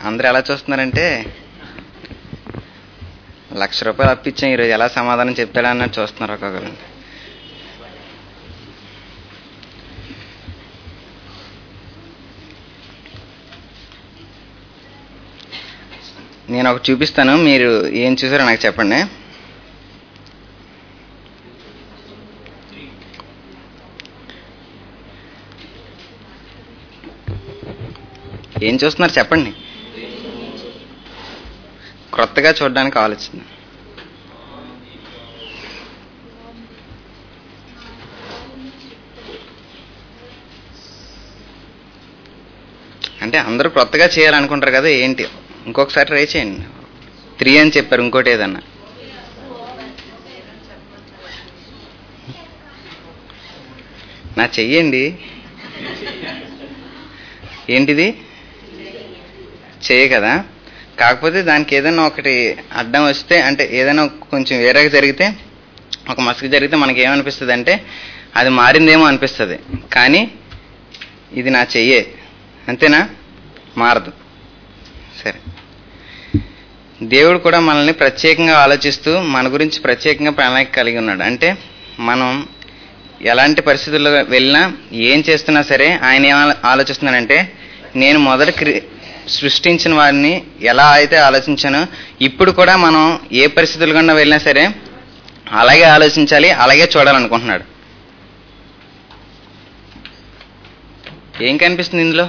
అందరూ ఎలా చూస్తున్నారంటే లక్ష రూపాయలు అప్పిచ్చాం ఈరోజు ఎలా సమాధానం చెప్తాడా అన్నట్టు చూస్తున్నారు ఒక్కొక్కరు నేను ఒకటి చూపిస్తాను మీరు ఏం చూసారో నాకు చెప్పండి ఏం చూస్తున్నారు చెప్పండి క్రొత్తగా చూడడానికి ఆలోచన అంటే అందరూ క్రొత్తగా చేయాలనుకుంటారు కదా ఏంటి ఇంకొకసారి ట్రై చేయండి త్రీ అని చెప్పారు ఇంకోటి ఏదన్నా నా చెయ్యండి ఏంటిది చేయ కదా కాకపోతే దానికి ఏదైనా ఒకటి అడ్డం వస్తే అంటే ఏదైనా కొంచెం వేరేగా జరిగితే ఒక మసక జరిగితే మనకి ఏమనిపిస్తుంది అంటే అది మారిందేమో అనిపిస్తుంది కానీ ఇది నా చెయ్యే అంతేనా మారదు సరే దేవుడు కూడా మనల్ని ప్రత్యేకంగా ఆలోచిస్తూ మన గురించి ప్రత్యేకంగా ప్రణాళిక కలిగి ఉన్నాడు అంటే మనం ఎలాంటి పరిస్థితుల్లో వెళ్ళినా ఏం చేస్తున్నా సరే ఆయన ఏం ఆలో- ఆలోచిస్తున్నాడంటే నేను మొదట క్రి సృష్టించిన వారిని ఎలా అయితే ఆలోచించానో ఇప్పుడు కూడా మనం ఏ పరిస్థితులు గుండా వెళ్ళినా సరే అలాగే ఆలోచించాలి అలాగే చూడాలనుకుంటున్నాడు ఏం కనిపిస్తుంది ఇందులో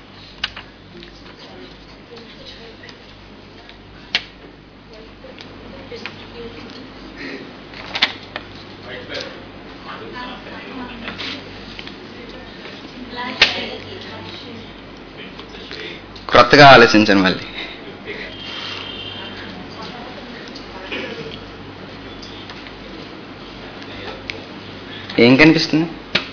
క్రొత్తగా ఆలోచించండి మళ్ళీ ఏం కనిపిస్తుంది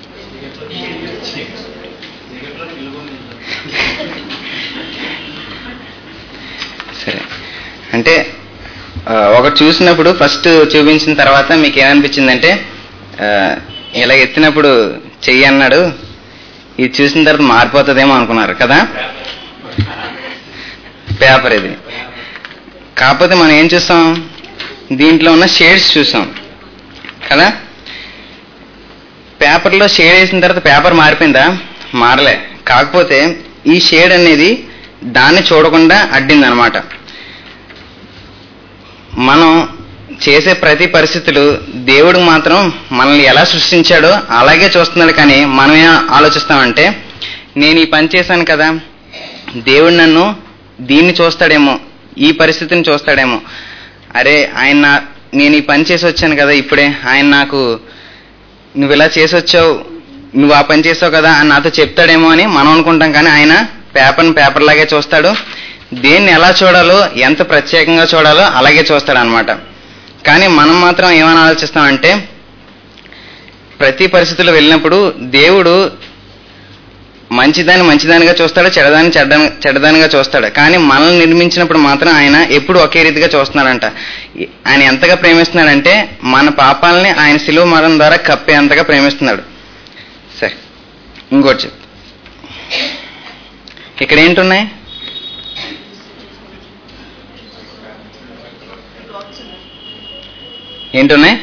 సరే అంటే ఆ, ఒకటి చూసినప్పుడు ఫస్ట్ చూపించిన తర్వాత మీకు ఏమనిపించిందంటే ఆ, ఇలా ఎత్తినప్పుడు చెయ్యి అన్నాడు ఇది చూసిన తర్వాత మారిపోతుందేమో అనుకున్నారు కదా పేపర్ ఇది కాకపోతే మనం ఏం చూస్తాం దీంట్లో ఉన్న షేడ్స్ చూసాం కదా పేపర్లో షేడ్ వేసిన తర్వాత పేపర్ మారిపోయిందా మారలే కాకపోతే ఈ షేడ్ అనేది దాన్ని చూడకుండా అడ్డింది అనమాట మనం చేసే ప్రతి పరిస్థితులు దేవుడు మాత్రం మనల్ని ఎలా సృష్టించాడో అలాగే చూస్తున్నాడు కానీ మనం ఏం ఆలోచిస్తామంటే నేను ఈ పని చేశాను కదా దేవుడు నన్ను దీన్ని చూస్తాడేమో ఈ పరిస్థితిని చూస్తాడేమో అరే ఆయన నా- నేను ఈ పని చేసి వచ్చాను కదా ఇప్పుడే ఆయన నాకు నువ్వు ఇలా చేసి వచ్చావు నువ్వు ఆ పని చేసావు కదా అని నాతో చెప్తాడేమో అని మనం అనుకుంటాం కానీ ఆయన పేపర్ని పేపర్ లాగే చూస్తాడు దేన్ని ఎలా చూడాలో ఎంత ప్రత్యేకంగా చూడాలో అలాగే చూస్తాడు అనమాట కానీ మనం మాత్రం ఏమని ఆలోచిస్తామంటే ప్రతి పరిస్థితుల్లో వెళ్ళినప్పుడు దేవుడు మంచిదాన్ని మంచిదానిగా చూస్తాడు చెడదాన్ని చెడ్డ చెడ్డదానిగా చూస్తాడు కానీ మనల్ని నిర్మించినప్పుడు మాత్రం ఆయన ఎప్పుడు ఒకే రీతిగా చూస్తున్నాడంట ఈ- ఆయన ఎంతగా ప్రేమిస్తున్నాడంటే మన పాపాలని ఆయన సిలువ మరణం ద్వారా కప్పేంతగా ప్రేమిస్తున్నాడు సరే ఇంకోటి చెప్పు ఇక్కడ ఏంటున్నాయి ఏంటున్నాయి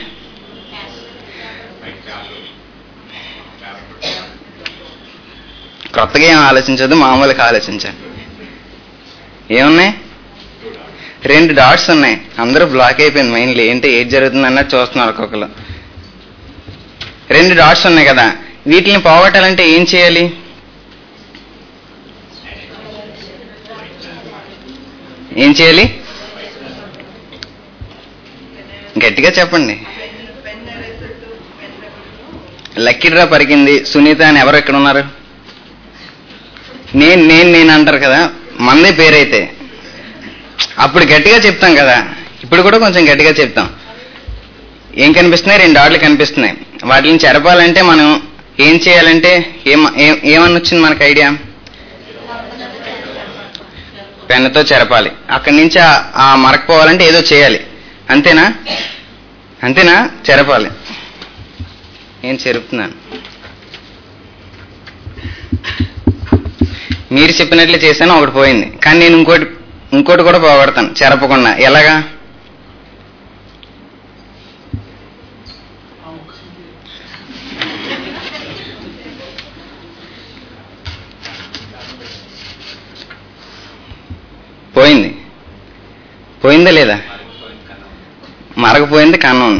కొత్తగా ఏం ఆలోచించదు మామూలుగా ఆలోచించండి ఏమున్నాయి రెండు డాట్స్ ఉన్నాయి అందరూ బ్లాక్ అయిపోయింది మైండ్లో ఏంటి ఏది జరుగుతుంది అన్నట్టు చూస్తున్నారు ఒక్కొక్కరు రెండు డాట్స్ ఉన్నాయి కదా వీటిని పోగొట్టాలంటే ఏం చేయాలి ఏం చేయాలి గట్టిగా చెప్పండి లక్కీ డ్రా పరికింది సునీత అని ఎవరు ఎక్కడ ఉన్నారు నేను నేను నేను అంటారు కదా మందే పేరైతే అప్పుడు గట్టిగా చెప్తాం కదా ఇప్పుడు కూడా కొంచెం గట్టిగా చెప్తాం ఏం కనిపిస్తున్నాయి రెండు ఆటలు కనిపిస్తున్నాయి వాటిని చెరపాలంటే మనం ఏం చేయాలంటే ఏం ఏం- ఏమని వచ్చింది మనకు ఐడియా పెన్నుతో చెరపాలి అక్కడి నుంచి ఆ- ఆ మరకపోవాలంటే ఏదో చేయాలి అంతేనా అంతేనా చెరపాలి నేను చెరుపుతున్నాను మీరు చెప్పినట్లు చేశాను ఒకటి పోయింది కానీ నేను ఇంకోటి ఇంకోటి కూడా పోగొడతాను చెరపకుండా ఎలాగా పోయింది పోయిందా లేదా మరగపోయింది కన్నం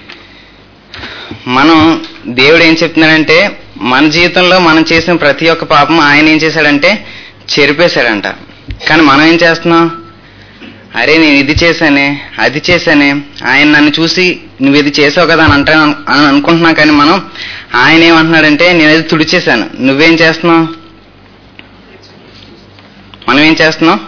మనం దేవుడు ఏం చెప్తున్నాడంటే మన జీవితంలో మనం చేసిన ప్రతి ఒక్క పాపం ఆయన ఏం చేశాడంటే చెరిపేశాడంట కానీ మనం ఏం చేస్తున్నాం అరే నేను ఇది చేశానే అది చేశానే ఆయన నన్ను చూసి నువ్వు ఇది చేసావు కదా అని అంటాను అని అనుకుంటున్నా కానీ మనం ఆయన ఏమంటున్నాడంటే నేను అది తుడిచేశాను నువ్వేం చేస్తున్నావు మనం ఏం చేస్తున్నాం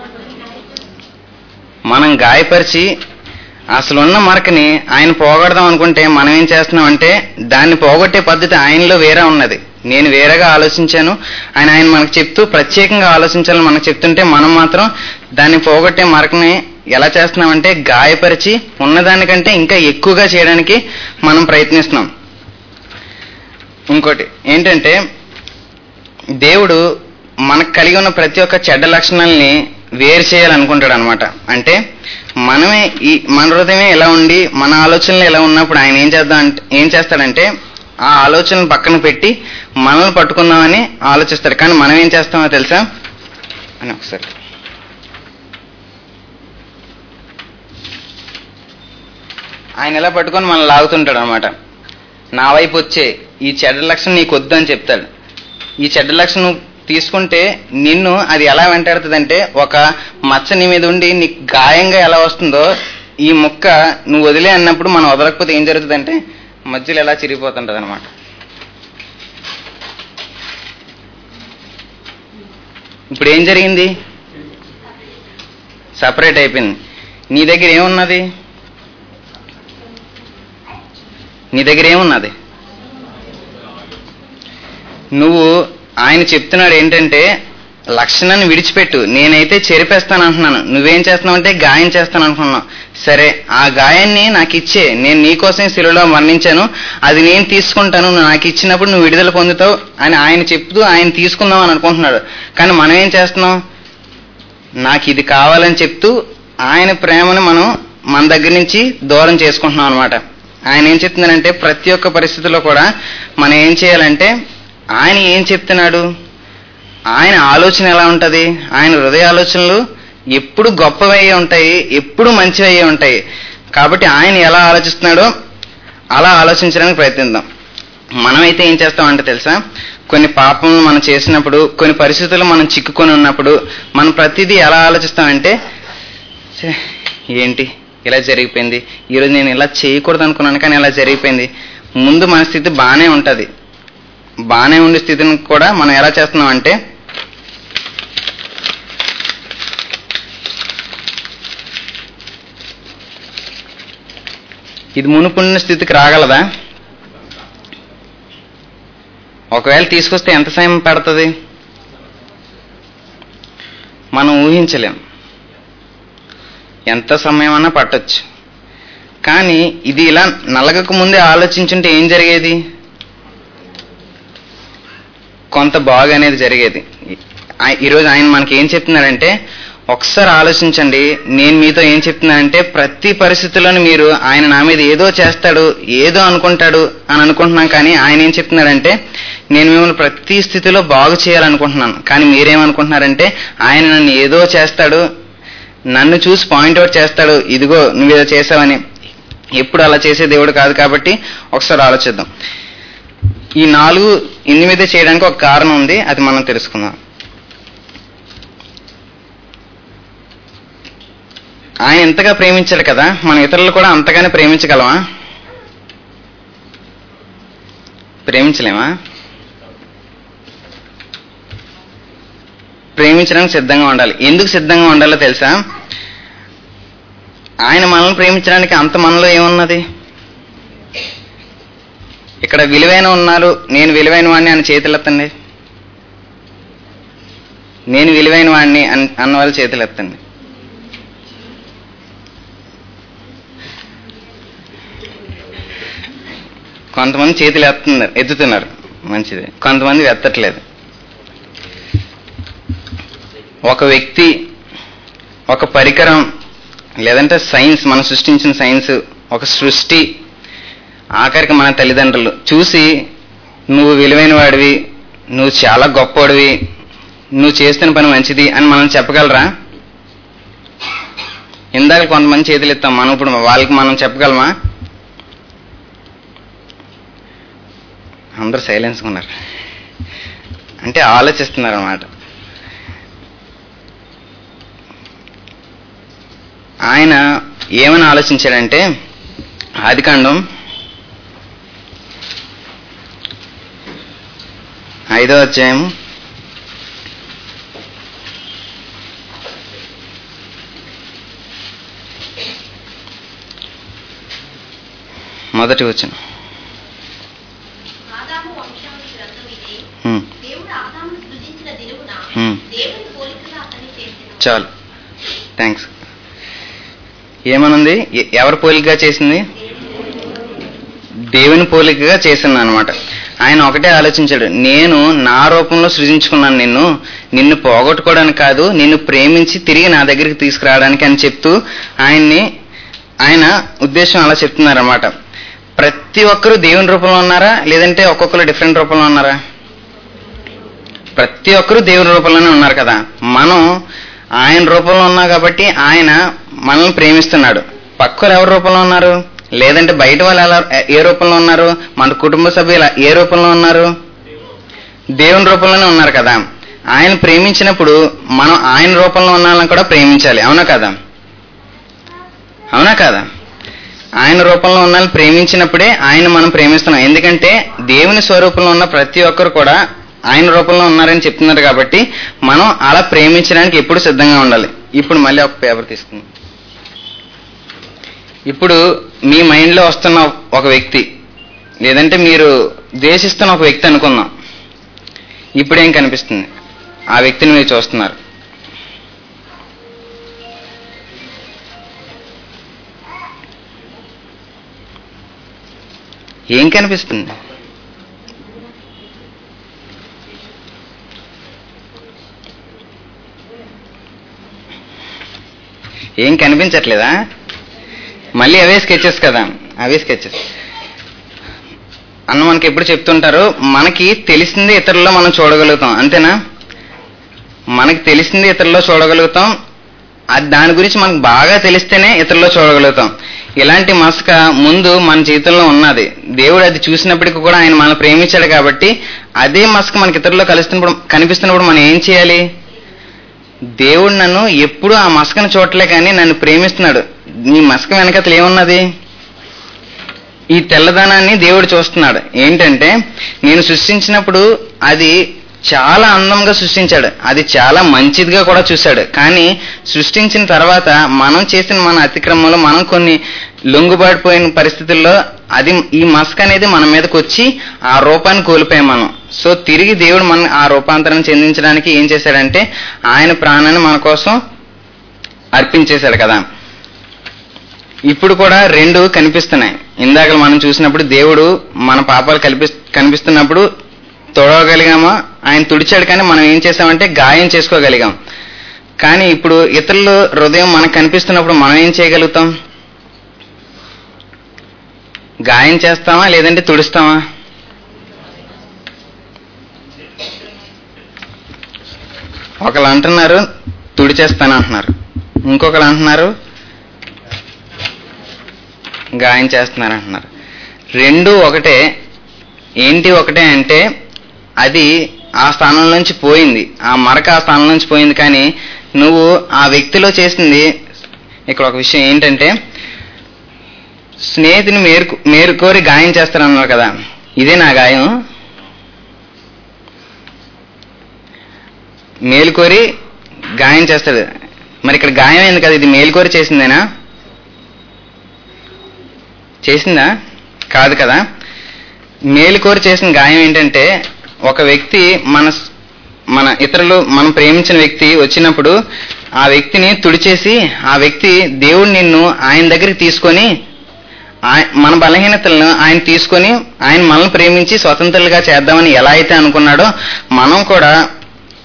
మనం గాయపరిచి అసలు ఉన్న మరకని ఆయన పోగొడదాం అనుకుంటే మనం ఏం చేస్తున్నాం అంటే దాన్ని పోగొట్టే పద్ధతి ఆయనలో వేరే ఉన్నది నేను వేరేగా ఆలోచించాను ఆయన ఆయన మనకు చెప్తూ ప్రత్యేకంగా ఆలోచించాలని మనకు చెప్తుంటే మనం మాత్రం దాన్ని పోగొట్టే మరకని ఎలా చేస్తున్నామంటే గాయపరిచి ఉన్నదానికంటే ఇంకా ఎక్కువగా చేయడానికి మనం ప్రయత్నిస్తున్నాం ఇంకోటి ఏంటంటే దేవుడు మనకు కలిగి ఉన్న ప్రతి ఒక్క చెడ్డ లక్షణాలని వేరు చేయాలనుకుంటాడు అనమాట అంటే మనమే ఈ మన హృదయమే ఎలా ఉండి మన ఆలోచనలు ఎలా ఉన్నప్పుడు ఆయన ఏం చేద్దాం అంటే ఏం చేస్తాడంటే ఆ ఆలోచనలు పక్కన పెట్టి మనల్ని పట్టుకుందామని ఆలోచిస్తాడు కానీ మనం ఏం చేస్తామో తెలుసా అని ఒకసారి ఆయన ఎలా పట్టుకొని మనం లాగుతుంటాడు అనమాట నా వైపు వచ్చే ఈ చెడ్డ లక్షణం నీకు వద్దు అని చెప్తాడు ఈ చెడ్డ లక్షణం నువ్వు తీసుకుంటే నిన్ను అది ఎలా వెంటాడుతుందంటే ఒక మచ్చ నీ మీద ఉండి నీకు గాయంగా ఎలా వస్తుందో ఈ ముక్క నువ్వు వదిలే అన్నప్పుడు మనం వదలకపోతే ఏం జరుగుతుందంటే మధ్యలో ఎలా చిరిగిపోతుంటది అనమాట ఇప్పుడు ఏం జరిగింది సపరేట్ అయిపోయింది నీ దగ్గర ఏమున్నది నీ దగ్గర ఏమున్నది నువ్వు ఆయన చెప్తున్నాడు ఏంటంటే లక్షణాన్ని విడిచిపెట్టు నేనైతే చెరిపేస్తాను అంటున్నాను నువ్వేం చేస్తున్నావు అంటే గాయం చేస్తాను అనుకున్నావు సరే ఆ గాయాన్ని నాకు ఇచ్చే నేను నీకోసం శిలువలో మరణించాను అది నేను తీసుకుంటాను నువ్వు నాకు ఇచ్చినప్పుడు నువ్వు విడుదల పొందుతావు అని ఆయన చెప్తూ ఆయన తీసుకుందాం అని అనుకుంటున్నాడు కానీ మనం ఏం చేస్తున్నాం నాకు ఇది కావాలని చెప్తూ ఆయన ప్రేమను మనం మన దగ్గర నుంచి దూరం చేసుకుంటున్నాం అనమాట ఆయన ఏం చెప్తున్నాడంటే ప్రతి ఒక్క పరిస్థితిలో కూడా మనం ఏం చేయాలంటే ఆయన ఏం చెప్తున్నాడు ఆయన ఆలోచన ఎలా ఉంటది ఆయన హృదయ ఆలోచనలు ఎప్పుడు గొప్పవయ్యే ఉంటాయి ఎప్పుడు మంచివయ్యే ఉంటాయి కాబట్టి ఆయన ఎలా ఆలోచిస్తున్నాడో అలా ఆలోచించడానికి ప్రయత్నిద్దాం మనమైతే ఏం చేస్తామంటే తెలుసా కొన్ని పాపములు మనం చేసినప్పుడు కొన్ని పరిస్థితులు మనం చిక్కుకొని ఉన్నప్పుడు మనం ప్రతిదీ ఎలా ఆలోచిస్తామంటే "ఛే, ఏంటి ఇలా జరిగిపోయింది ఈరోజు నేను ఇలా చేయకూడదు అనుకున్నాను కానీ ఇలా జరిగిపోయింది ముందు మన స్థితి బాగానే ఉంటుంది బాగానే ఉండే స్థితిని కూడా మనం ఎలా చేస్తున్నాం అంటే ఇది మునుపున్న స్థితికి రాగలదా ఒకవేళ తీసుకొస్తే ఎంత సమయం పడుతుంది మనం ఊహించలేం ఎంత సమయం అన్నా పట్టొచ్చు కానీ ఇది ఇలా నలగక ముందే ఆలోచించుంటే ఏం జరిగేది కొంత బాగు అనేది జరిగేది ఆ- ఈరోజు ఆయన మనకి ఏం చెప్తున్నాడంటే ఒకసారి ఆలోచించండి నేను మీతో ఏం చెప్తున్నానంటే ప్రతి పరిస్థితుల్లోనూ మీరు ఆయన నా మీద ఏదో చేస్తాడు ఏదో అనుకుంటాడు అని అనుకుంటున్నాం కానీ ఆయన ఏం చెప్తున్నాడంటే నేను మిమ్మల్ని ప్రతి స్థితిలో బాగు చేయాలనుకుంటున్నాను కానీ మీరేమనుకుంటున్నారంటే ఆయన నన్ను ఏదో చేస్తాడు నన్ను చూసి పాయింట్అవుట్ చేస్తాడు ఇదిగో నువ్వు ఏదో చేసావని ఎప్పుడు అలా చేసే దేవుడు కాదు కాబట్టి ఒకసారి ఆలోచిద్దాం ఈ నాలుగు ఇన్ని మీద చేయడానికి ఒక కారణం ఉంది అది మనం తెలుసుకుందాం ఆయన ఎంతగా ప్రేమించాడు కదా మన ఇతరులు కూడా అంతగానే ప్రేమించగలమా ప్రేమించలేమా ప్రేమించడానికి సిద్ధంగా ఉండాలి ఎందుకు సిద్ధంగా ఉండాలో తెలుసా ఆయన మనల్ని ప్రేమించడానికి అంత మనలో ఏమున్నది ఇక్కడ విలువైన ఉన్నారు నేను విలువైన వాడిని అని చేతులెత్తండి నేను విలువైన వాడిని అన్- అన్న వాళ్ళు చేతులెత్తండి కొంతమంది చేతులు ఎత్తున్నారు ఎత్తుతున్నారు మంచిది కొంతమంది ఎత్తట్లేదు ఒక వ్యక్తి ఒక పరికరం లేదంటే సైన్స్ మనం సృష్టించిన సైన్స్ ఒక సృష్టి ఆఖరికి మన తల్లిదండ్రులు చూసి నువ్వు విలువైన వాడివి నువ్వు చాలా గొప్పవాడివి నువ్వు చేస్తున్న పని మంచిది అని మనం చెప్పగలరా ఇందాక కొంతమంది చేతులు ఎత్తాం మనం ఇప్పుడు వాళ్ళకి మనం చెప్పగలమా అందరూ సైలెన్స్గా ఉన్నారు అంటే ఆలోచిస్తున్నారు అన్నమాట ఆయన ఏమని ఆలోచించాడంటే ఆదికాండం ఐదో అధ్యాయం మొదటి వచ్చిన ఆదాము వంశావళి గ్రంథం ఇదే హ్మ్, దేవుడు ఆదామును సృజించిన దినమున హ్మ్. దేవుని పోలికగా అతన్ని చేసిన చాలు థ్యాంక్స్ ఏమనుంది ఎ- ఎవరి పోలికగా చేసింది దేవుని పోలికగా చేసింది అనమాట ఆయన ఒకటే ఆలోచించాడు నేను నా రూపంలో సృజించుకున్నాను నిన్ను నిన్ను పోగొట్టుకోవడానికి కాదు నిన్ను ప్రేమించి తిరిగి నా దగ్గరికి తీసుకురావడానికి అని చెప్తూ ఆయన్ని ఆయన ఉద్దేశం అలా చెప్తున్నారన్నమాట ప్రతి ఒక్కరూ దేవుని రూపంలో ఉన్నారా లేదంటే ఒక్కొక్కరు డిఫరెంట్ రూపంలో ఉన్నారా ప్రతి ఒక్కరూ దేవుని రూపంలోనే ఉన్నారు కదా మనం ఆయన రూపంలో ఉన్నాం కాబట్టి ఆయన మనల్ని ప్రేమిస్తున్నాడు పక్కలు ఎవరి రూపంలో ఉన్నారు లేదంటే బయట వాళ్ళు ఎలా ఏ రూపంలో ఉన్నారు మన కుటుంబ సభ్యులు ఏ రూపంలో ఉన్నారు దేవుని రూపంలోనే ఉన్నారు కదా ఆయన ప్రేమించినప్పుడు మనం ఆయన రూపంలో ఉన్న వాళ్ళని కూడా ప్రేమించాలి అవునా కదా అవునా కదా ఆయన రూపంలో ఉన్న వాళ్ళని ప్రేమించినప్పుడే ఆయన మనం ప్రేమిస్తున్నాం ఎందుకంటే దేవుని స్వరూపంలో ఉన్న ప్రతి ఒక్కరు కూడా ఆయన రూపంలో ఉన్నారని చెప్తున్నారు కాబట్టి మనం అలా ప్రేమించడానికి ఎప్పుడు సిద్ధంగా ఉండాలి ఇప్పుడు మళ్ళీ ఒక పేపర్ తీసుకుందాం ఇప్పుడు మీ మైండ్లో వస్తున్న ఒక వ్యక్తి లేదంటే మీరు ద్వేషిస్తున్న ఒక వ్యక్తి అనుకుందాం ఇప్పుడు ఏం కనిపిస్తుంది ఆ వ్యక్తిని మీరు చూస్తున్నారు ఏం కనిపిస్తుంది ఏం కనిపించట్లేదా మళ్ళీ అవే స్కెచెస్ కదా అవే స్కెచెస్ అన్న మనకి ఎప్పుడు చెప్తుంటారు మనకి తెలిసింది ఇతరుల్లో మనం చూడగలుగుతాం అంతేనా మనకి తెలిసింది ఇతరుల్లో చూడగలుగుతాం అది దాని గురించి మనకు బాగా తెలిస్తేనే ఇతరుల్లో చూడగలుగుతాం ఇలాంటి మసక ముందు మన జీవితంలో ఉన్నది దేవుడు అది చూసినప్పటికీ కూడా ఆయన మనల్ని ప్రేమించాడు కాబట్టి అదే మసక మనకి ఇతరుల్లో కలుస్తున్నప్పుడు కనిపిస్తున్నప్పుడు మనం ఏం చేయాలి దేవుడు నన్ను ఎప్పుడు ఆ మసకను చూడలే కానీ నన్ను ప్రేమిస్తున్నాడు నీ మసక వెనకతలు ఏమున్నది ఈ తెల్లదనాన్ని దేవుడు చూస్తున్నాడు ఏంటంటే నేను సృష్టించినప్పుడు అది చాలా అందంగా సృష్టించాడు అది చాలా మంచిదిగా కూడా చూశాడు కానీ సృష్టించిన తర్వాత మనం చేసిన మన అతిక్రమంలో మనం కొన్ని లొంగుబాడిపోయిన పరిస్థితుల్లో అది ఈ మస్క్ అనేది మన మీదకి వచ్చి ఆ రూపాన్ని కోల్పోయాం మనం సో తిరిగి దేవుడు మన ఆ రూపాంతరం చెందించడానికి ఏం చేశాడంటే ఆయన ప్రాణాన్ని మన కోసం అర్పించేశాడు కదా ఇప్పుడు కూడా రెండు కనిపిస్తున్నాయి ఇందాక మనం చూసినప్పుడు దేవుడు మన పాపాలు కల్పి కనిపిస్తున్నప్పుడు తొడవగలిగామా ఆయన తుడిచాడు కానీ మనం ఏం చేసామంటే గాయం చేసుకోగలిగాం కానీ ఇప్పుడు ఇతరుల హృదయం మనకు కనిపిస్తున్నప్పుడు మనం ఏం చేయగలుగుతాం గాయం చేస్తామా లేదంటే తుడుస్తామా ఒకళ్ళు అంటున్నారు తుడిచేస్తాను అంటున్నారు ఇంకొకరు అంటున్నారు గాయం చేస్తున్నారు అంటున్నారు రెండు ఒకటే ఏంటి ఒకటే అంటే అది ఆ స్థానం నుంచి పోయింది ఆ మరక ఆ స్థానం నుంచి పోయింది కానీ నువ్వు ఆ వ్యక్తిలో చేసింది ఇక్కడ ఒక విషయం ఏంటంటే స్నేహితుని మేరు మేరుకోరి గాయం చేస్తారన్నారు కదా ఇదే నా గాయం మేలుకోరి గాయం చేస్తాడు మరి ఇక్కడ గాయం అయింది కదా ఇది మేలుకోరి చేసిందేనా చేసిందా కాదు కదా మేలుకోరి చేసిన గాయం ఏంటంటే ఒక వ్యక్తి మన మన ఇతరులు మనం ప్రేమించిన వ్యక్తి వచ్చినప్పుడు ఆ వ్యక్తిని తుడిచేసి ఆ వ్యక్తి దేవుడు నిన్ను ఆయన దగ్గరికి తీసుకొని ఆయ- మన బలహీనతలను ఆయన తీసుకొని ఆయన మనల్ని ప్రేమించి స్వతంత్రులుగా చేద్దామని ఎలా అయితే అనుకున్నాడో మనం కూడా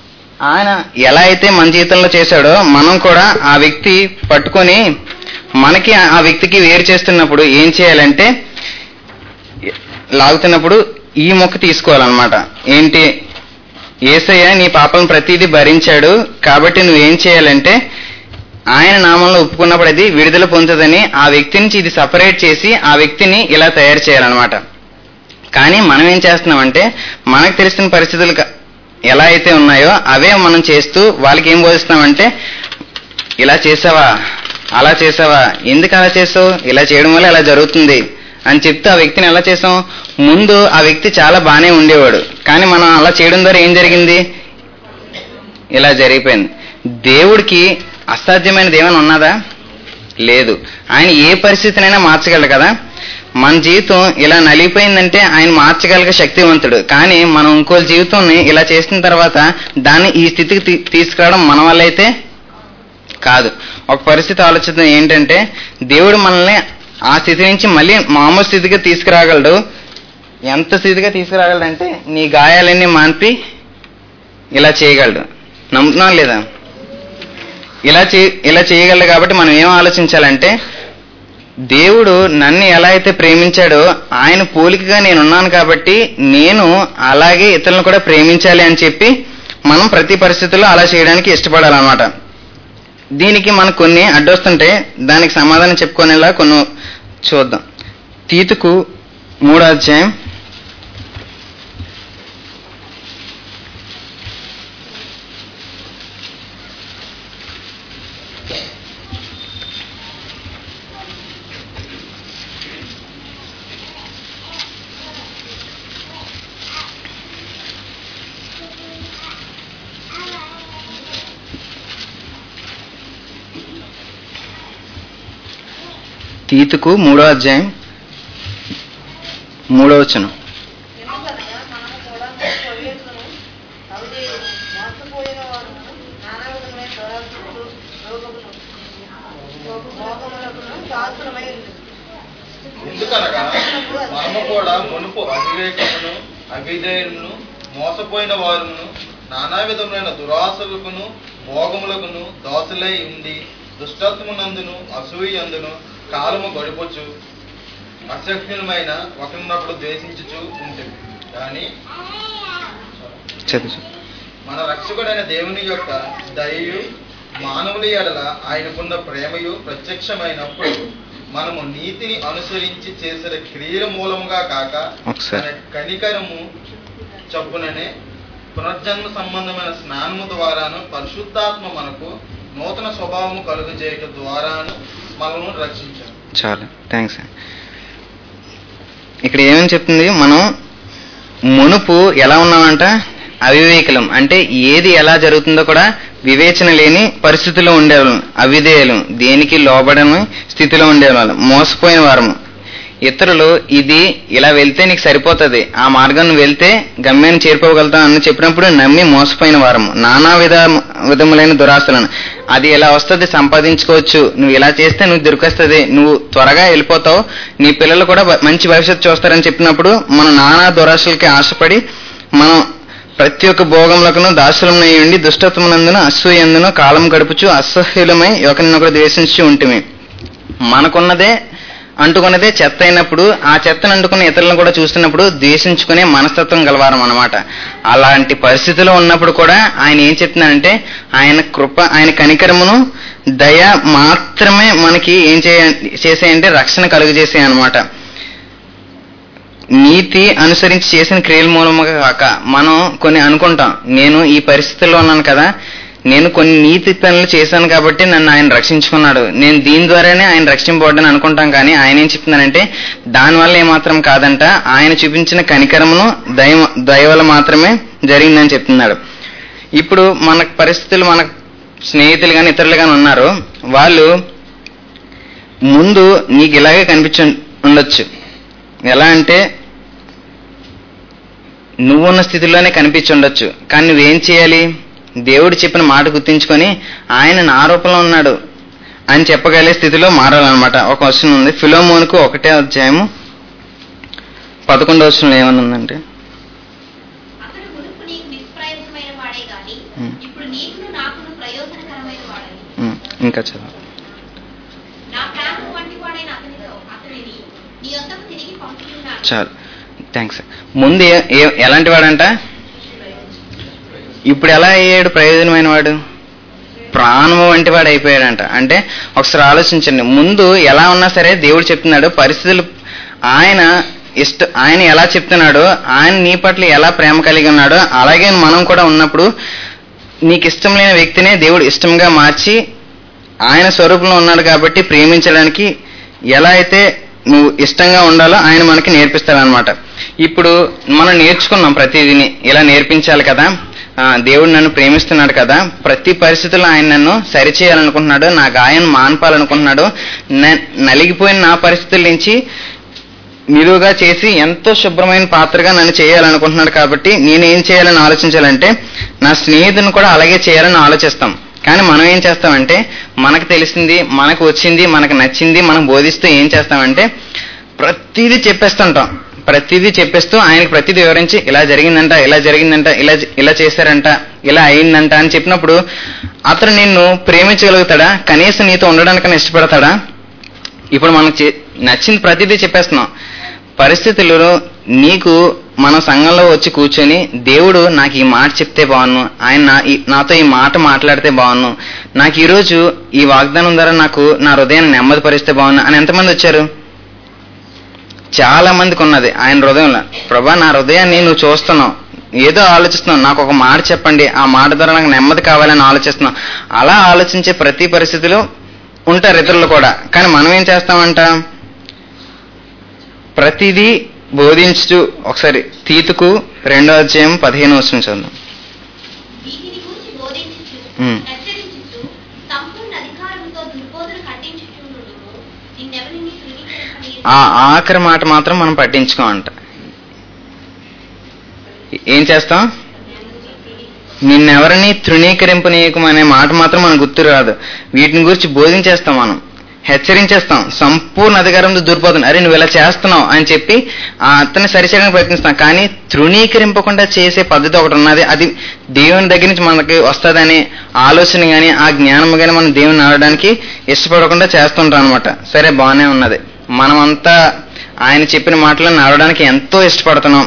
ఆయన ఎలా అయితే మన జీవితంలో చేశాడో మనం కూడా ఆ వ్యక్తి పట్టుకొని మనకి ఆ- ఆ వ్యక్తికి వేరు చేస్తున్నప్పుడు ఏం చేయాలంటే లాగుతున్నప్పుడు ఈ మొక్క తీసుకోవాలన్నమాట ఏంటి ఏసయ్య నీ పాపలను ప్రతిదీ భరించాడు కాబట్టి నువ్వేం చేయాలంటే ఆయన నామంలో ఒప్పుకున్నప్పుడు అది విడుదల పొందుతుందని ఆ వ్యక్తి నుంచి ఇది సపరేట్ చేసి ఆ వ్యక్తిని ఇలా తయారు చేయాలన్నమాట కానీ మనం ఏం చేస్తున్నామంటే మనకు తెలిసిన పరిస్థితులు క- ఎలా అయితే ఉన్నాయో అవే మనం చేస్తూ వాళ్ళకి ఏం బోధిస్తున్నామంటే ఇలా చేసావా అలా చేసావా ఎందుకు అలా చేసావు ఇలా చేయడం వల్ల ఇలా జరుగుతుంది అని చెప్తే ఆ వ్యక్తిని ఎలా చేసాం ముందు ఆ వ్యక్తి చాలా బాగానే ఉండేవాడు కానీ మనం అలా చేయడం ద్వారా ఏం జరిగింది ఇలా జరిగిపోయింది దేవుడికి అసాధ్యమైనది ఏమైనా ఉన్నదా లేదు ఆయన ఏ పరిస్థితినైనా మార్చగలడు కదా మన జీవితం ఇలా నలిగిపోయిందంటే ఆయన మార్చగలిగే శక్తివంతుడు కానీ మనం ఇంకో జీవితాన్ని ఇలా చేసిన తర్వాత దాన్ని ఈ స్థితికి తీ- తీసుకురావడం మన వల్ల అయితే కాదు ఒక పరిస్థితి ఆలోచిద్దాం ఏంటంటే దేవుడు మనల్ని ఆ స్థితి నుంచి మళ్ళీ మామూలు స్థితిగా తీసుకురాగలడు ఎంత స్థితిగా తీసుకురాగలడంటే నీ గాయాలన్నీ మాన్పి ఇలా చేయగలడు నమ్ముతున్నాం లేదా ఇలా చే ఇలా చేయగలడు కాబట్టి మనం ఏం ఆలోచించాలంటే దేవుడు నన్ను ఎలా అయితే ప్రేమించాడో ఆయన పోలికగా నేను ఉన్నాను కాబట్టి నేను అలాగే ఇతరులను కూడా ప్రేమించాలి అని చెప్పి మనం ప్రతి పరిస్థితుల్లో అలా చేయడానికి ఇష్టపడాలన్నమాట దీనికి మనకు కొన్ని అడ్డొస్తుంటే దానికి సమాధానం చెప్పుకునేలా కొన్ని చూద్దాం తీతుకు మూడో అధ్యాయం తీతుకు మూడో అధ్యాయం మూడో వచనం ఎందుకనగా మనము కూడా పొయ్యేట్లను అవిధేయులు, మోసపోయిన వారును, నానా విధములైన దురాశలకు, రోగములు, మోహములకును దాసులమై ఉండుము. ఎందుకనగా మనము కూడా మునుపు అవివేకమును అవిధేయులను మోసపోయిన వారును నానా విధములైన దురాశలకును భోగములకును దాసులై ఉండి దుష్టత్వమునందును అసూయందును కాలము గడిపొచ్చు అసభ్యులమైన ఒకరినప్పుడు ద్వేషించుచు ఉంటుంది కానీ చదువు మన రక్షకుడైన దేవుని యొక్క దయయు మానవుని ఎడల ఆయనకున్న ప్రేమయు ప్రత్యక్షమైనప్పుడు మనము నీతిని అనుసరించి చేసిన క్రియల మూలముగా కాక ఒకసారి. మన కనికరము చొప్పుననే పునర్జన్మ సంబంధమైన స్నానము ద్వారాను పరిశుద్ధాత్మ మనకు నూతన స్వభావము కలుగజేయట ద్వారాను మనల్ని రక్షించారు చాలు థ్యాంక్స్ ఇక్కడ ఏమని చెప్తుంది మనం మునుపు ఎలా ఉన్నామంట అవివేకులం అంటే ఏది ఎలా జరుగుతుందో కూడా వివేచన లేని పరిస్థితిలో ఉండేవాళ్ళం అవిధేయులం దేనికి లోబడని స్థితిలో ఉండేవాళ్ళం మోసపోయిన వారము ఇతరులు ఇది ఇలా వెళ్తే నీకు సరిపోతుంది ఆ మార్గం నువ్వు వెళ్తే గమ్యాన్ని చేరుకోగలుగుతావు అని చెప్పినప్పుడు నమ్మి మోసపోయిన వారము నానా విధ విధములైన దురాశలను అది ఎలా వస్తుంది సంపాదించుకోవచ్చు నువ్వు ఇలా చేస్తే నువ్వు దొరికొస్తుంది నువ్వు త్వరగా వెళ్ళిపోతావు నీ పిల్లలు కూడా బ- మంచి భవిష్యత్తు చూస్తారని చెప్పినప్పుడు మనం నానా దురాశలకి ఆశపడి మనం ప్రతి ఒక్క భోగములకును దాసులమై ఉండి దుష్టత్వమునందును అసూయందును కాలం గడుపుచు అసహ్యులమై ఒకరినొకరు ద్వేషించి ఉంటుంది మనకున్నదే అంటుకున్నదే చెత్త అయినప్పుడు ఆ చెత్తను అంటుకున్న ఇతరులను కూడా చూస్తున్నప్పుడు ద్వేషించుకునే మనస్తత్వం గలవారం అనమాట అలాంటి పరిస్థితిలో ఉన్నప్పుడు కూడా ఆయన ఏం చెప్తున్నారంటే ఆయన కృప ఆయన కనికరమును దయ మాత్రమే మనకి ఏం చేయ చేసేయంటే రక్షణ కలుగజేసే అనమాట నీతి అనుసరించి చేసిన క్రియల మూలముగా కాక మనం కొన్ని అనుకుంటాం నేను ఈ పరిస్థితుల్లో ఉన్నాను కదా నేను కొన్ని నీతి పనులు చేశాను కాబట్టి నన్ను ఆయన రక్షించుకున్నాడు నేను దీని ద్వారానే ఆయన రక్షింపబడ్డాను అనుకుంటాం కానీ ఆయన ఏం చెప్తున్నానంటే దానివల్ల ఏమాత్రం కాదంట ఆయన చూపించిన కనికరమును దయ దయ వల్ల మాత్రమే జరిగిందని చెప్తున్నాడు ఇప్పుడు మన పరిస్థితులు మన స్నేహితులు కానీ ఇతరులు కానీ ఉన్నారు వాళ్ళు ముందు నీకు ఇలాగే కనిపించి ఉండొచ్చు ఎలా అంటే నువ్వున్న స్థితిలోనే కనిపించి ఉండొచ్చు కానీ నువ్వేం చేయాలి దేవుడు చెప్పిన మాట గుర్తించుకొని ఆయన నా రూపంలో ఉన్నాడు అని చెప్పగలిగే స్థితిలో మారాలన్నమాట ఒక వచనం ఉంది ఫిలోమోనుకు ఒకటే అధ్యాయము పదకొండవ వచనంలో ఏమని ఉందంటే అతడు మునుపు నీకు నిష్ప్రయోజనమైన వాడే గాని Hmm. ఇప్పుడు నాకును ప్రయోజనకరమైన వాడని ఉమ్, ఇంకా చదువు నా ప్రాణం వంటి వాడైన అతనితో అతనిని నీ యొద్దకు తిరిగి పంపుతున్నాను చాలు థ్యాంక్స్ ముందు ఏ- ఏ- ఎలాంటి వాడంట ఇప్పుడు ఎలా అయ్యాడు ప్రయోజనమైన వాడు ప్రాణము వంటి వాడు అయిపోయాడంట అంటే ఒకసారి ఆలోచించండి ముందు ఎలా ఉన్నా సరే దేవుడు చెప్తున్నాడు పరిస్థితులు ఆయన ఇష్ట ఆయన ఎలా చెప్తున్నాడో ఆయన నీ పట్ల ఎలా ప్రేమ కలిగి ఉన్నాడో అలాగే మనం కూడా ఉన్నప్పుడు నీకు ఇష్టం లేని వ్యక్తినే దేవుడు ఇష్టంగా మార్చి ఆయన స్వరూపంలో ఉన్నాడు కాబట్టి ప్రేమించడానికి ఎలా అయితే నువ్వు ఇష్టంగా ఉండాలో ఆయన మనకి నేర్పిస్తాడనమాట ఇప్పుడు మనం నేర్చుకున్నాం ప్రతిదీని ఇలా నేర్పించాలి కదా ఆ, దేవుడు నన్ను ప్రేమిస్తున్నాడు కదా ప్రతి పరిస్థితుల్లో ఆయన నన్ను సరిచేయాలనుకుంటున్నాడు నా గాయం మాన్పాలనుకుంటున్నాడు న- నలిగిపోయిన నా పరిస్థితుల నుంచి నిలువుగా చేసి ఎంతో శుభ్రమైన పాత్రగా నన్ను చేయాలనుకుంటున్నాడు కాబట్టి నేను ఏం చేయాలని ఆలోచించాలంటే నా స్నేహితుని కూడా అలాగే చేయాలని ఆలోచిస్తాం కానీ మనం ఏం చేస్తామంటే మనకు తెలిసింది మనకు వచ్చింది మనకు నచ్చింది మనం బోధిస్తూ ఏం చేస్తామంటే ప్రతిదీ చెప్పేస్తుంటాం ప్రతిదీ చెప్పేస్తూ ఆయనకి ప్రతిదీ వివరించి ఇలా జరిగిందంట ఇలా జరిగిందంట ఇలా ఇలా చేశారంట ఇలా అయిందంట అని చెప్పినప్పుడు అతను నిన్ను ప్రేమించగలుగుతాడా కనీసం నీతో ఉండడానికైనా ఇష్టపడతాడా ఇప్పుడు మనకు చే- నచ్చింది ప్రతిదీ చెప్పేస్తున్నాం పరిస్థితులు నీకు మన సంఘంలో వచ్చి కూర్చొని దేవుడు నాకు ఈ మాట చెప్తే బాగున్ను ఆయన నా ఈ- నాతో ఈ మాట మాట్లాడితే బాగున్ను నాకు ఈరోజు ఈ వాగ్దానం ద్వారా నాకు నా హృదయాన్ని నెమ్మది పరిస్తే బాగున్ను అని ఎంతమంది వచ్చారు చాలా మందికి ఉన్నది ఆయన హృదయంలో ప్రభా నా హృదయాన్ని నువ్వు చూస్తున్నావు ఏదో ఆలోచిస్తున్నావు నాకు ఒక మాట చెప్పండి ఆ మాట ద్వారా నాకు నెమ్మది కావాలని ఆలోచిస్తున్నావు అలా ఆలోచించే ప్రతి పరిస్థితిలో ఉంటారు ఇతరులు కూడా కానీ మనం ఏం చేస్తామంట ప్రతిదీ బోధించు ఒకసారి తీతుకు రెండో అధ్యాయం పదిహేను వచ్చిన చదువు వీటిని గురించి బోధించుచు ఉమ్. హెచ్చరించుచు సంపూర్ణ అధికారంతో దుర్బోధన ఖండించుచుండు నిన్నెవరిని తృణీకరింపని ఆ ఆఖరి మాట మాత్రం మనం పట్టించుకోమంట ఏం చేస్తాం నిన్నెవరిని తృణీకరింపనీయకం అనే మాట మాత్రం మనకు గుర్తు రాదు వీటిని గురించి బోధించేస్తాం మనం హెచ్చరించేస్తాం సంపూర్ణ అధికారంతో దుర్బోధన అరే నువ్వు ఇలా చేస్తున్నావు అని చెప్పి ఆ అతన్ని సరిచేయడానికి ప్రయత్నిస్తాం కానీ తృణీకరింపకుండా చేసే పద్ధతి ఒకటి ఉన్నది అది దేవుని దగ్గర నుంచి మనకి వస్తుందనే ఆలోచన కానీ ఆ జ్ఞానం కానీ మనం దేవుని ఆడడానికి ఇష్టపడకుండా చేస్తుంటాం అనమాట సరే బాగానే ఉన్నది మనమంతా ఆయన చెప్పిన మాటలను నడవడానికి ఎంతో ఇష్టపడుతున్నాం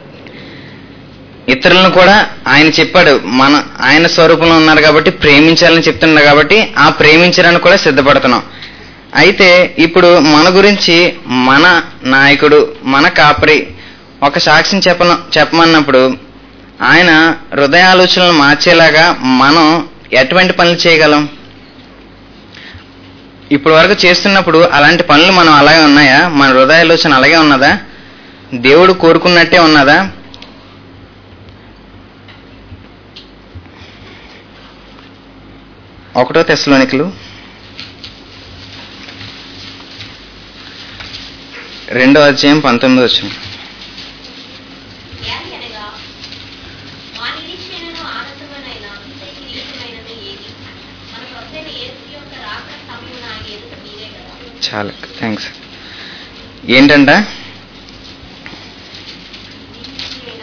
ఇతరులను కూడా ఆయన చెప్పాడు మన ఆయన స్వరూపంలో ఉన్నారు కాబట్టి ప్రేమించాలని చెప్తున్నాడు కాబట్టి ఆ ప్రేమించడానికి కూడా సిద్ధపడుతున్నాం అయితే ఇప్పుడు మన గురించి మన నాయకుడు మన కాపరి ఒక సాక్ష్యం చెప్పను చెప్పమన్నప్పుడు ఆయన హృదయాలోచనలు మార్చేలాగా మనం ఎటువంటి పనులు చేయగలం ఇప్పటి వరకు చేస్తున్నప్పుడు అలాంటి పనులు మనం అలాగే ఉన్నాయా మన హృదయాలోచన అలాగే ఉన్నదా దేవుడు కోరుకున్నట్టే ఉన్నదా ఒకటో తెశలోనికలు రెండో అధ్యాయం పంతొమ్మిది వచ్చిన ఏది అనగా మా నిరీక్షణను ఆనందమునైన అతిశయ కిరీటమైనది ఏది మన ప్రొద్దైన యేసు యొక్క రాకడ సమయమున ఆయన ఎదుట మీరే కదా చాలా థ్యాంక్స్ ఏంటంట నిరీక్షణమైన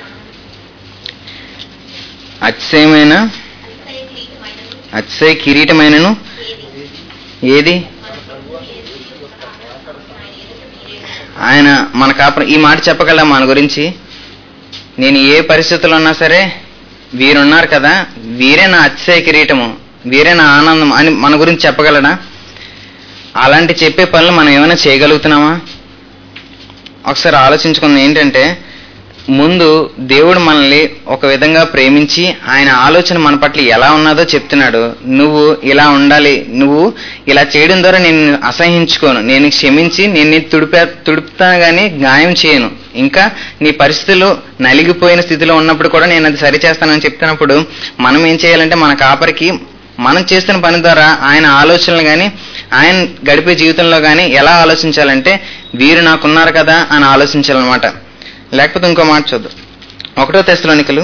అతిశయమైన అతిశయ కిరీటమైనది అతిశయ కిరీటమైనను ఏది ఏది మన ప్రభు యేసు యొక్క రాకడ సమయమున ఆయన ఎదుట మీరే కదా ఆయన మన కాపురం ఈ మాట చెప్పగలరా మన గురించి నేను ఏ పరిస్థితుల్లో ఉన్నా సరే వీరున్నారు కదా వీరే నా అతిశయ కిరీటము వీరే నా ఆనందం అని మన గురించి చెప్పగలడా అలాంటి చెప్పే పనులు మనం ఏమైనా చేయగలుగుతున్నామా ఒకసారి ఆలోచించుకుంది ఏంటంటే ముందు దేవుడు మనల్ని ఒక విధంగా ప్రేమించి ఆయన ఆలోచన మన పట్ల ఎలా ఉన్నదో చెప్తున్నాడు నువ్వు ఇలా ఉండాలి నువ్వు ఇలా చేయడం ద్వారా నేను అసహించుకోను నేను క్షమించి నేను నీ తుడిపే తుడుపుతాను కానీ గాయం చేయను ఇంకా నీ పరిస్థితులు నలిగిపోయిన స్థితిలో ఉన్నప్పుడు కూడా నేను అది సరిచేస్తానని చెప్తున్నప్పుడు మనం ఏం చేయాలంటే మన కాపరికి మనం చేస్తున్న పని ద్వారా ఆయన ఆలోచనలు కానీ ఆయన గడిపే జీవితంలో కానీ ఎలా ఆలోచించాలంటే వీరు నాకున్నారు కదా అని ఆలోచించాలన్నమాట లేకపోతే ఇంకో మాట చూద్దాం ఒకటో తెశలోనికలు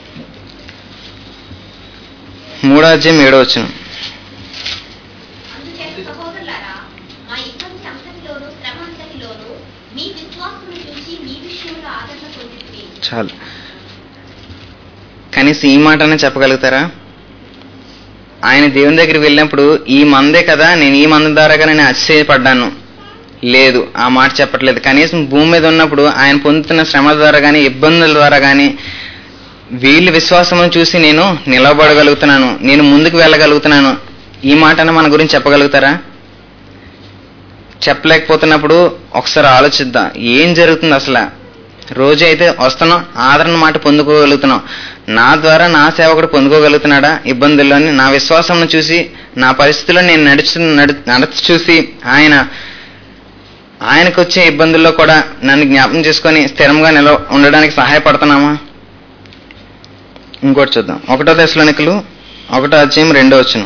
మూడో అధ్యాయం ఏడో వచ్చిన అందుచేత సహోదరులారా మా ఇబ్బంది అంతటిలోను శ్రమ అంతటిలోను మీ విశ్వాసమును చూసి మీ విషయంలో ఆదరణ పొందింది చాలు కనీసం ఈ మాటనే చెప్పగలుగుతారా ఆయన దేవుని దగ్గరికి వెళ్ళినప్పుడు ఈ మందే కదా నేను ఈ మంద ద్వారాగా నేను అతిశయపడ్డాను లేదు ఆ మాట చెప్పట్లేదు కనీసం భూమి మీద ఉన్నప్పుడు ఆయన పొందుతున్న శ్రమ ద్వారా కానీ ఇబ్బందుల ద్వారా కానీ వీళ్ళ విశ్వాసమును చూసి నేను నిలబడగలుగుతున్నాను నేను ముందుకు వెళ్ళగలుగుతున్నాను ఈ మాటను మన గురించి చెప్పగలుగుతారా చెప్పలేకపోతున్నప్పుడు ఒకసారి ఆలోచిద్దాం ఏం జరుగుతుంది అసలు రోజు అయితే వస్తున్నాం ఆదరణ మాట పొందుకోగలుగుతున్నాం నా ద్వారా నా సేవకుడు పొందుకోగలుగుతున్నాడా ఇబ్బందుల్లోని నా విశ్వాసం చూసి నా పరిస్థితిలో నేను నడుచు నడు నడచ చూసి ఆయన ఆయనకు వచ్చే ఇబ్బందుల్లో కూడా నన్ను జ్ఞాపకం చేసుకొని స్థిరంగా నిల ఉండడానికి సహాయపడుతున్నామా ఇంకోటి చూద్దాం ఒకటో దశలోనికలు ఒకటో అధ్యాయం రెండో వచ్చును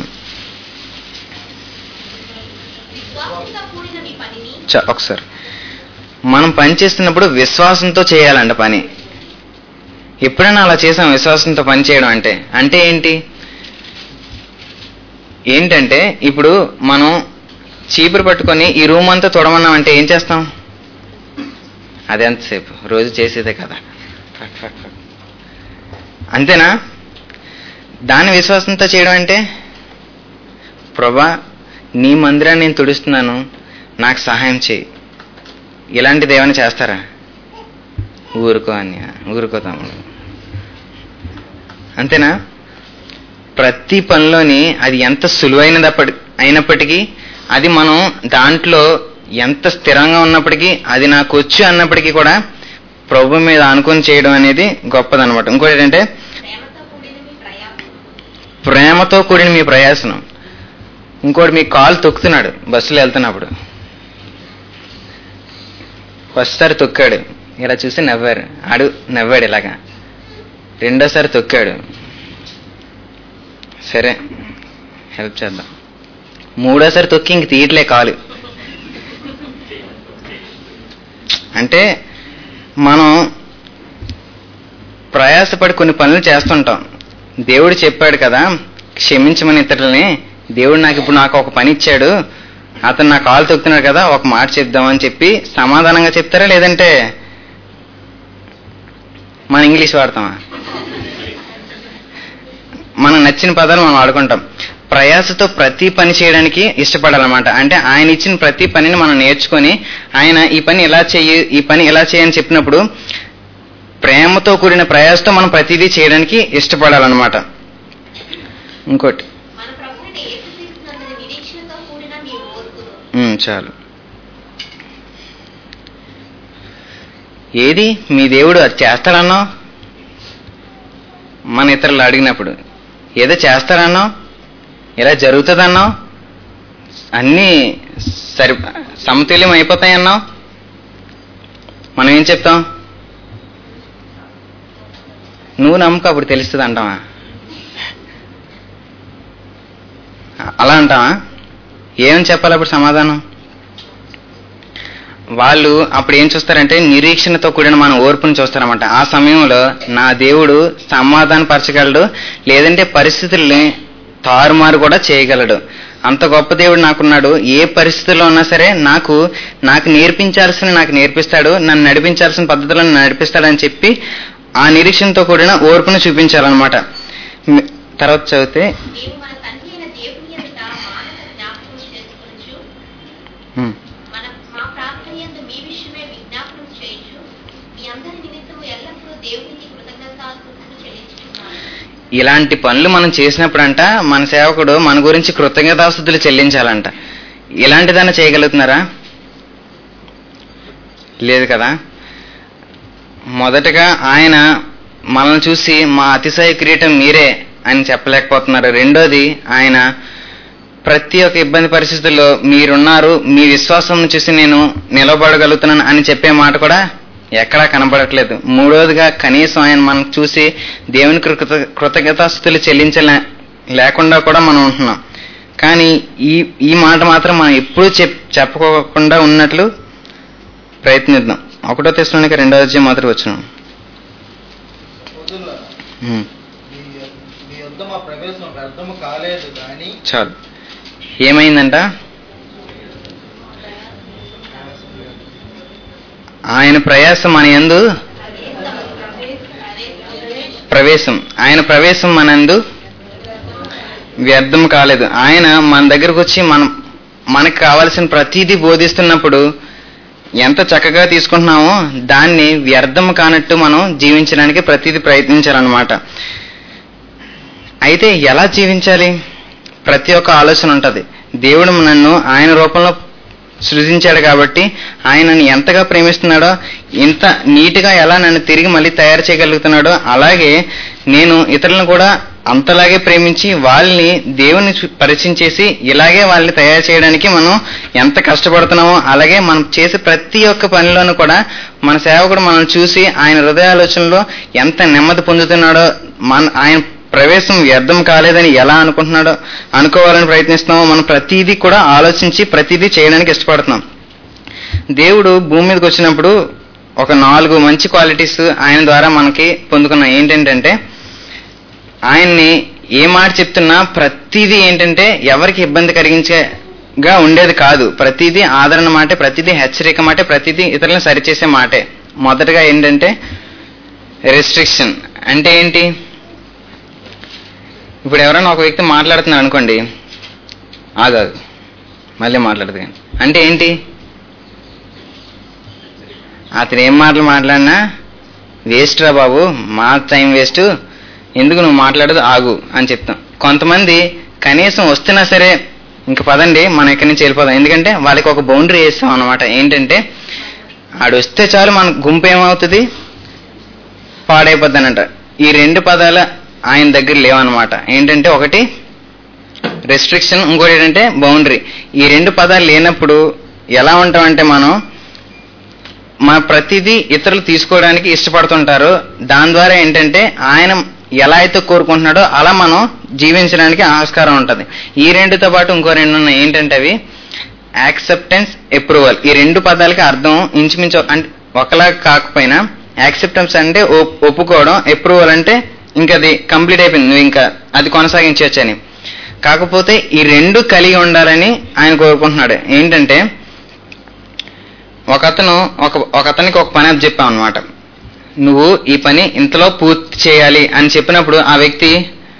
విశ్వాసంతో కూడిన మీ పనిని చ ఒకసారి మనం పని చేస్తున్నప్పుడు విశ్వాసంతో చేయాలంట పని ఎప్పుడైనా అలా చేసాం విశ్వాసంతో పని చేయడం అంటే అంటే ఏంటి ఏంటంటే ఇప్పుడు మనం చీపురు పట్టుకొని ఈ రూమ్ అంతా తొడమన్నాం అంటే ఏం చేస్తాం అది ఎంతసేపు రోజు చేసేదే కదా ఫక్ ఫక్ ఫక్. అంతేనా దాని విశ్వాసంతో చేయడం అంటే ప్రభా నీ మందిరాన్ని నేను తుడుస్తున్నాను నాకు సహాయం చేయి ఇలాంటిది ఏమైనా చేస్తారా ఊరుకో అని ఊరుకో తమ్ముడు అంతేనా ప్రతి పనిలోని అది ఎంత సులువైనదప్పటి అయినప్పటికీ అది మనం దాంట్లో ఎంత స్థిరంగా ఉన్నప్పటికీ అది నాకు వచ్చు అన్నప్పటికీ కూడా ప్రభు మీద అనుకుని చేయడం అనేది గొప్పదన్నమాట ఇంకోటి ఏంటంటే ప్రేమతో కూడిన మీ ప్రయాసం ప్రేమతో కూడిన మీ ప్రయాసనం ఇంకోటి మీ కాలు తొక్కుతున్నాడు బస్సులో వెళ్తున్నప్పుడు ఫస్ట్ సారి తొక్కాడు ఇలా చూసి నవ్వారు ఆడు నవ్వాడు ఇలాగా రెండోసారి తొక్కాడు సరే హెల్ప్ చేద్దాం మూడోసారి తొక్కి ఇంక తీయట్లే కాలు అంటే మనం ప్రయాసపడి కొన్ని పనులు చేస్తుంటాం దేవుడు చెప్పాడు కదా క్షమించమని ఇతరులని దేవుడు నాకు ఇప్పుడు నాకు ఒక పని ఇచ్చాడు అతను నా కాలు తొక్కుతున్నాడు కదా ఒక మాట చెప్దామని చెప్పి సమాధానంగా చెప్తారా లేదంటే మన ఇంగ్లీష్ వాడతామా మనం నచ్చిన పదాలు మనం వాడుకుంటాం ప్రయాసతో ప్రతి పని చేయడానికి ఇష్టపడాలన్నమాట అంటే ఆయన ఇచ్చిన ప్రతి పనిని మనం నేర్చుకొని ఆయన ఈ పని ఎలా చెయ్యి ఈ పని ఎలా చేయని చెప్పినప్పుడు ప్రేమతో కూడిన ప్రయాసతో మనం ప్రతిదీ చేయడానికి ఇష్టపడాలన్నమాట ఇంకోటి మన ప్రభు అయిన యేసుక్రీస్తునందు నిరీక్షణతో కూడిన మీ ఓర్పును ఉమ్, చాలు ఏది మీ దేవుడు అది చేస్తాడన్నావు మన ఇతరులు అడిగినప్పుడు ఏదో చేస్తాడన్నావు ఇలా జరుగుతుందన్నావు అన్నీ సరి సమతుల్యం అయిపోతాయన్నావు మనం ఏం చెప్తాం నువ్వు నమ్మక అప్పుడు తెలుస్తుంది అంటావా అలా అంటావా ఏమని చెప్పాలి అప్పుడు సమాధానం వాళ్ళు అప్పుడు ఏం చూస్తారంటే నిరీక్షణతో కూడిన మన ఓర్పును చూస్తారన్నమాట ఆ సమయంలో నా దేవుడు సమాధానపరచగలడు లేదంటే పరిస్థితుల్ని తారుమారు కూడా చేయగలడు అంత గొప్ప దేవుడు నాకున్నాడు ఏ పరిస్థితుల్లో ఉన్నా సరే నాకు నాకు నేర్పించాల్సిన నాకు నేర్పిస్తాడు నన్ను నడిపించాల్సిన పద్ధతులను నన్ను నడిపిస్తాడని చెప్పి ఆ నిరీక్షణతో కూడిన ఓర్పును చూపించాలన్నమాట మి- తర్వాత చదివితే మేము మన తండ్రి అయిన దేవుని ఎదుట మానవ జ్ఞాపకం చేసుకొనచ్చు హ్మ్. మన మా ప్రార్థన యందు మీ విషయమే విజ్ఞాపనం చేయొచ్చు మీ అందరి నిమిత్తము ఎల్లప్పుడూ దేవునికి కృతజ్ఞతాస్తుతులు చెల్లించుతున్నాను ఇలాంటి పనులు మనం చేసినప్పుడంట మన సేవకుడు మన గురించి కృతజ్ఞతాస్తుతులు చెల్లించాలంట ఇలాంటిదన్నా చేయగలుగుతున్నారా లేదు కదా మొదటగా ఆయన మనల్ని చూసి మా అతిశయ కిరీటం మీరే అని చెప్పలేకపోతున్నారు రెండోది ఆయన ప్రతి ఒక్క ఇబ్బంది పరిస్థితుల్లో మీరున్నారు మీ విశ్వాసం చూసి నేను నిలబడగలుగుతున్నాను అని చెప్పే మాట కూడా ఎక్కడా కనబడట్లేదు మూడోదిగా కనీసం ఆయన మనం చూసి దేవుని కృత కృతజ్ఞతాస్థుతులు చెల్లించలే లేకుండా కూడా మనం ఉంటున్నాం కానీ ఈ ఈ మాట మాత్రం మనం ఎప్పుడూ చెప్ చెప్పుకోకుండా ఉన్నట్లు ప్రయత్నిద్దాం ఒకటో తెస్తులోనికి రెండో అధ్యాయం మొదటి వచ్చిన సోదరులారా, మీ మీ యొద్ద మా ప్రవేశం వ్యర్థము కాలేదు కానీ చాలు ఏమైందంట ఆయన ప్రయాసం మన యందు ప్రవేశం ఆయన ప్రవేశం మనందు వ్యర్థం కాలేదు ఆయన మన దగ్గరకు వచ్చి మనం మనకు కావాల్సిన ప్రతిదీ బోధిస్తున్నప్పుడు ఎంత చక్కగా తీసుకుంటున్నామో దాన్ని వ్యర్థం కానట్టు మనం జీవించడానికి ప్రతిదీ ప్రయత్నించాలన్నమాట అయితే ఎలా జీవించాలి ప్రతి ఒక్క ఆలోచన ఉంటుంది దేవుడు నన్ను ఆయన రూపంలో సృజించాడు కాబట్టి ఆయన నన్ను ఎంతగా ప్రేమిస్తున్నాడో ఇంత నీట్గా ఎలా నన్ను తిరిగి మళ్ళీ తయారు చేయగలుగుతున్నాడో అలాగే నేను ఇతరులను కూడా అంతలాగే ప్రేమించి వాళ్ళని దేవుని చూ- పరిచయం చేసి ఇలాగే వాళ్ళని తయారు చేయడానికి మనం ఎంత కష్టపడుతున్నామో అలాగే మనం చేసే ప్రతి ఒక్క పనిలోనూ కూడా మన సేవకుడు మనం చూసి ఆయన హృదయాలోచనలో ఎంత నెమ్మది పొందుతున్నాడో మన ఆయన ప్రవేశం వ్యర్థం కాలేదని ఎలా అనుకుంటున్నాడో అనుకోవాలని ప్రయత్నిస్తున్నామో మనం ప్రతిదీ కూడా ఆలోచించి ప్రతిదీ చేయడానికి ఇష్టపడుతున్నాం దేవుడు భూమి మీదకి వచ్చినప్పుడు ఒక నాలుగు మంచి క్వాలిటీస్ ఆయన ద్వారా మనకి పొందుకున్నాం ఏంటంటే ఆయన్ని ఏ మాట చెప్తున్నా ప్రతిదీ ఏంటంటే ఎవరికి ఇబ్బంది కలిగించేగా ఉండేది కాదు ప్రతిదీ ఆదరణ మాటే ప్రతిదీ హెచ్చరిక మాటే ప్రతిదీ ఇతరులను సరిచేసే మాటే మొదటగా ఏంటంటే రెస్ట్రిక్షన్ అంటే ఏంటి ఇప్పుడు ఎవరైనా ఒక వ్యక్తి మాట్లాడుతున్నాడు అనుకోండి ఆగాదు మళ్ళీ మాట్లాడదు కానీ అంటే ఏంటి అతను ఏం మాటలు మాట్లాడినా వేస్ట్ రా బాబు మా టైం వేస్ట్ ఎందుకు నువ్వు మాట్లాడదు ఆగు అని చెప్తాం కొంతమంది కనీసం వస్తున్నా సరే ఇంక పదండి మనం ఇక్కడి నుంచి వెళ్ళిపోదాం ఎందుకంటే వాళ్ళకి ఒక బౌండరీ వేస్తాం అనమాట ఏంటంటే ఆడు వస్తే చాలు మన గుంపు ఏమవుతుంది పాడైపోద్దనంట ఈ రెండు పదాలు ఆయన దగ్గర లేవన్నమాట ఏంటంటే ఒకటి రెస్ట్రిక్షన్ ఇంకోటి ఏంటంటే బౌండరీ ఈ రెండు పదాలు లేనప్పుడు ఎలా ఉంటామంటే మనం మన ప్రతిదీ ఇతరులు తీసుకోవడానికి ఇష్టపడుతుంటారు దాని ద్వారా ఏంటంటే ఆయన ఎలా అయితే కోరుకుంటున్నాడో అలా మనం జీవించడానికి ఆస్కారం ఉంటుంది ఈ రెండుతో పాటు ఇంకో రెండు ఉన్నాయి ఏంటంటే అవి యాక్సెప్టెన్స్ అప్రూవల్ ఈ రెండు పదాలకి అర్థం ఇంచుమించు అంటే ఒకలా కాకపోయినా యాక్సెప్టెన్స్ అంటే ఒప్- ఒప్పుకోవడం అప్రూవల్ అంటే ఇంకా అది కంప్లీట్ అయిపోయింది నువ్వు ఇంకా అది కొనసాగించవచ్చు అని కాకపోతే ఈ రెండు కలిగి ఉండాలని ఆయన కోరుకుంటున్నాడు ఏంటంటే ఒక అతను ఒక ఒక అతనికి ఒక పని అప్పు చెప్పాం అనమాట నువ్వు ఈ పని ఇంతలో పూర్తి చేయాలి అని చెప్పినప్పుడు ఆ వ్యక్తి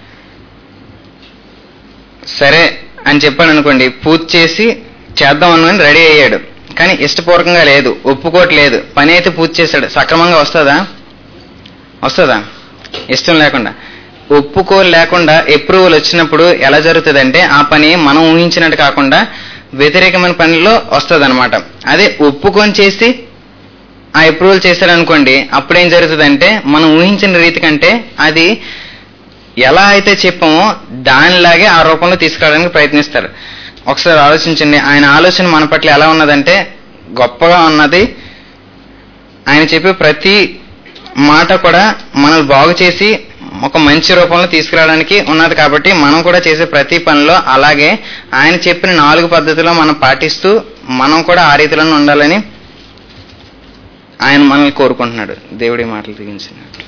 సరే అని చెప్పాడు అనుకోండి పూర్తి చేసి చేద్దాం అనుకుని రెడీ అయ్యాడు కానీ ఇష్టపూర్వకంగా లేదు ఒప్పుకోవట్లేదు పని అయితే పూర్తి చేశాడు సక్రమంగా వస్తుందా వస్తుందా ఇష్టం లేకుండా ఒప్పుకో లేకుండా అప్రూవల్ వచ్చినప్పుడు ఎలా జరుగుతుందంటే ఆ పని మనం ఊహించినట్టు కాకుండా వ్యతిరేకమైన పనిలో వస్తుంది అనమాట అదే ఒప్పుకొని చేసి ఆ అప్రూవల్ చేశారనుకోండి అప్పుడు ఏం జరుగుతుందంటే మనం ఊహించిన రీతి కంటే అది ఎలా అయితే చెప్పామో దానిలాగే ఆ రూపంలో తీసుకురావడానికి ప్రయత్నిస్తారు ఒకసారి ఆలోచించండి ఆయన ఆలోచన మన పట్ల ఎలా ఉన్నదంటే గొప్పగా ఉన్నది ఆయన చెప్పే ప్రతి మాట కూడా మనల్ని బాగు చేసి ఒక మంచి రూపంలో తీసుకురావడానికి ఉన్నది కాబట్టి మనం కూడా చేసే ప్రతి పనిలో అలాగే ఆయన చెప్పిన నాలుగు పద్ధతుల్లో మనం పాటిస్తూ మనం కూడా ఆ రీతిలోనే ఉండాలని ఆయన మనల్ని కోరుకుంటున్నాడు దేవుడి మాటలు దిగించిన